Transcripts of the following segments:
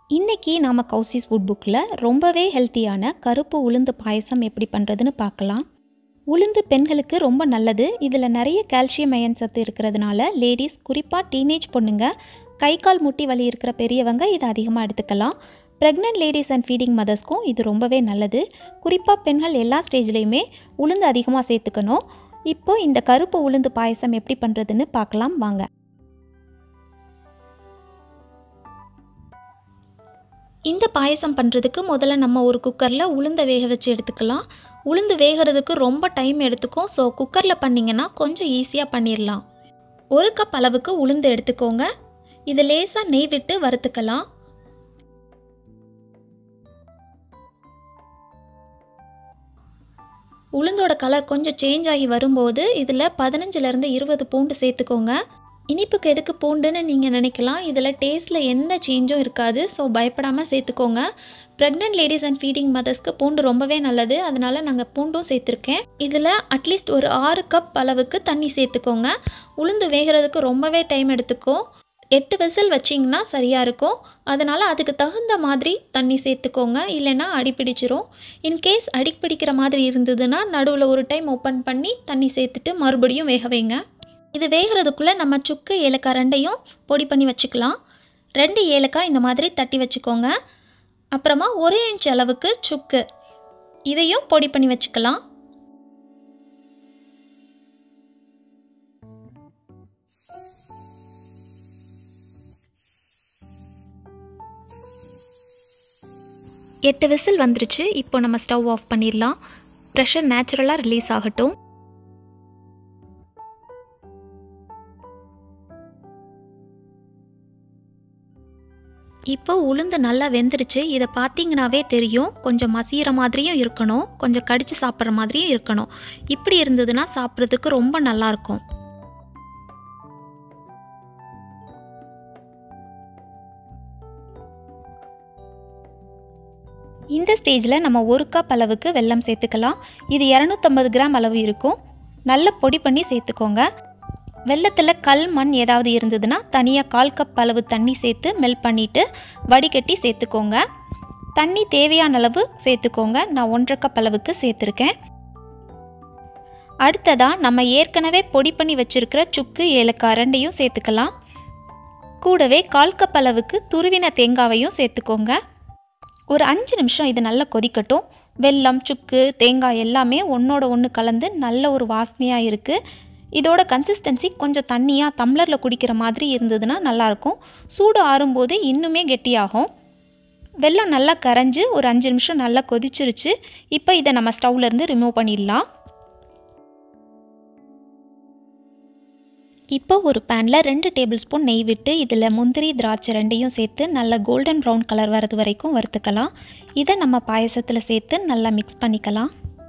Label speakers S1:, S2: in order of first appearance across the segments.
S1: இன்றைக்கி நாம் கௌசிஸ் ஃபுட் புக்கில் ரொம்பவே ஹெல்த்தியான கருப்பு உளுந்து பாயசம் எப்படி பண்ணுறதுன்னு பார்க்கலாம் உளுந்து பெண்களுக்கு ரொம்ப நல்லது இதில் நிறைய கால்சியம் அயன் சத்து இருக்கிறதுனால லேடிஸ் குறிப்பாக டீனேஜ் பொண்ணுங்க கை கால் முட்டி வலி இருக்கிற பெரியவங்க இதை அதிகமாக எடுத்துக்கலாம் ப்ரெக்னென்ட் லேடிஸ் அண்ட் ஃபீடிங் மதர்ஸ்க்கும் இது ரொம்பவே நல்லது குறிப்பாக பெண்கள் எல்லா ஸ்டேஜ்லேயுமே உளுந்து அதிகமாக சேர்த்துக்கணும் இப்போ இந்த கருப்பு உளுந்து பாயசம் எப்படி பண்ணுறதுன்னு பார்க்கலாம் வாங்க இந்த பாயசம் பண்ணுறதுக்கு முதல்ல நம்ம ஒரு குக்கரில் உளுந்தை வேக வச்சு எடுத்துக்கலாம் உளுந்து வேகிறதுக்கு ரொம்ப டைம் எடுத்துக்கும் ஸோ குக்கரில் பண்ணிங்கன்னா கொஞ்சம் ஈஸியாக பண்ணிடலாம் ஒரு கப் அளவுக்கு உளுந்து எடுத்துக்கோங்க இது லேசாக நெய் விட்டு வறுத்துக்கலாம் உளுந்தோட கலர் கொஞ்சம் சேஞ்ச் ஆகி வரும்போது இதில் பதினஞ்சுலேருந்து இருபது பூண்டு சேர்த்துக்கோங்க இனிப்புக்கு எதுக்கு பூண்டுன்னு நீங்கள் நினைக்கலாம் இதில் டேஸ்ட்டில் எந்த சேஞ்சும் இருக்காது ஸோ பயப்படாமல் சேர்த்துக்கோங்க ப்ரெக்னென்ட் லேடிஸ் அண்ட் ஃபீடிங் மதர்ஸ்க்கு பூண்டு ரொம்பவே நல்லது அதனால் நாங்கள் பூண்டும் சேர்த்துருக்கேன் இதில் அட்லீஸ்ட் ஒரு ஆறு கப் அளவுக்கு தண்ணி சேர்த்துக்கோங்க உளுந்து வேகிறதுக்கு ரொம்பவே டைம் எடுத்துக்கும் எட்டு விசில் வச்சிங்கன்னா சரியாக இருக்கும் அதனால் அதுக்கு தகுந்த மாதிரி தண்ணி சேர்த்துக்கோங்க இல்லைன்னா அடிப்பிடிச்சிரும் இன்கேஸ் அடிப்பிடிக்கிற மாதிரி இருந்ததுன்னா நடுவில் ஒரு டைம் ஓப்பன் பண்ணி தண்ணி சேர்த்துட்டு மறுபடியும் வேக வைங்க இது வேகிறதுக்குள்ளே நம்ம சுக்கு ஏலக்காய் ரெண்டையும் பொடி பண்ணி வச்சுக்கலாம் ரெண்டு ஏலக்காய் இந்த மாதிரி தட்டி வச்சுக்கோங்க அப்புறமா ஒரு இன்ச் அளவுக்கு சுக்கு இதையும் பொடி பண்ணி வச்சுக்கலாம் எட்டு விசில் வந்துருச்சு இப்போ நம்ம ஸ்டவ் ஆஃப் பண்ணிடலாம் ப்ரெஷர் நேச்சுரலாக ரிலீஸ் ஆகட்டும் இப்போ உளுந்து நல்லா வெந்துருச்சு இதை பார்த்தீங்கன்னாவே தெரியும் கொஞ்சம் மசிகிற மாதிரியும் இருக்கணும் கொஞ்சம் கடித்து சாப்பிட்ற மாதிரியும் இருக்கணும் இப்படி இருந்ததுன்னா சாப்பிட்றதுக்கு ரொம்ப நல்லாயிருக்கும் இந்த ஸ்டேஜில் நம்ம ஒரு கப் அளவுக்கு வெல்லம் சேர்த்துக்கலாம் இது இரநூத்தம்பது கிராம் அளவு இருக்கும் நல்ல பொடி பண்ணி சேர்த்துக்கோங்க வெள்ளத்தில் கல் மண் ஏதாவது இருந்ததுன்னா தனியாக கால் கப் அளவு தண்ணி சேர்த்து மெல்ட் பண்ணிவிட்டு வடிகட்டி சேர்த்துக்கோங்க தண்ணி தேவையான அளவு சேர்த்துக்கோங்க நான் ஒன்றரை கப் அளவுக்கு சேர்த்துருக்கேன் அடுத்ததாக நம்ம ஏற்கனவே பொடி பண்ணி வச்சுருக்கிற சுக்கு ஏலக்காய் ரெண்டையும் சேர்த்துக்கலாம் கூடவே கால் கப் அளவுக்கு துருவின தேங்காவையும் சேர்த்துக்கோங்க ஒரு அஞ்சு நிமிஷம் இது நல்லா கொதிக்கட்டும் வெல்லம் சுக்கு தேங்காய் எல்லாமே ஒன்றோட ஒன்று கலந்து நல்ல ஒரு வாசனையாக இருக்குது இதோட கன்சிஸ்டன்சி கொஞ்சம் தண்ணியாக டம்ளரில் குடிக்கிற மாதிரி இருந்ததுன்னா நல்லாயிருக்கும் சூடு ஆறும்போது இன்னுமே கெட்டியாகும் வெல்லம் நல்லா கரைஞ்சி ஒரு அஞ்சு நிமிஷம் நல்லா கொதிச்சிருச்சு இப்போ இதை நம்ம ஸ்டவ்லேருந்து ரிமூவ் பண்ணிடலாம் இப்போ ஒரு பேனில் ரெண்டு டேபிள் ஸ்பூன் நெய் விட்டு இதில் முந்திரி திராட்சை ரெண்டையும் சேர்த்து நல்லா கோல்டன் ப்ரௌன் கலர் வரது வரைக்கும் வறுத்துக்கலாம் இதை நம்ம பாயசத்தில் சேர்த்து நல்லா மிக்ஸ் பண்ணிக்கலாம்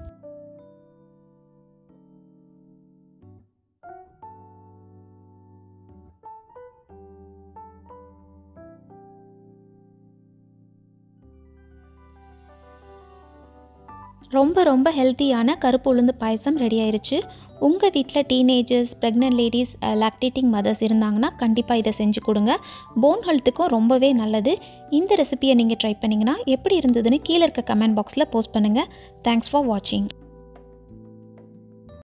S1: ரொம்ப ரொம்ப ஹெல்த்தியான கருப்பு உளுந்து பாயசம் ரெடி ஆயிருச்சு உங்கள் வீட்டில் teenagers pregnant ladies lactating mothers இருந்தாங்கன்னா கண்டிப்பாக இதை செஞ்சு கொடுங்க போன் ஹெல்த்துக்கும் ரொம்பவே நல்லது இந்த ரெசிபியை நீங்கள் ட்ரை பண்ணிங்கன்னா எப்படி இருந்ததுன்னு கீழே இருக்க கமெண்ட் பாக்ஸில் போஸ்ட் பண்ணுங்கள் தேங்க்ஸ் ஃபார் வாட்சிங்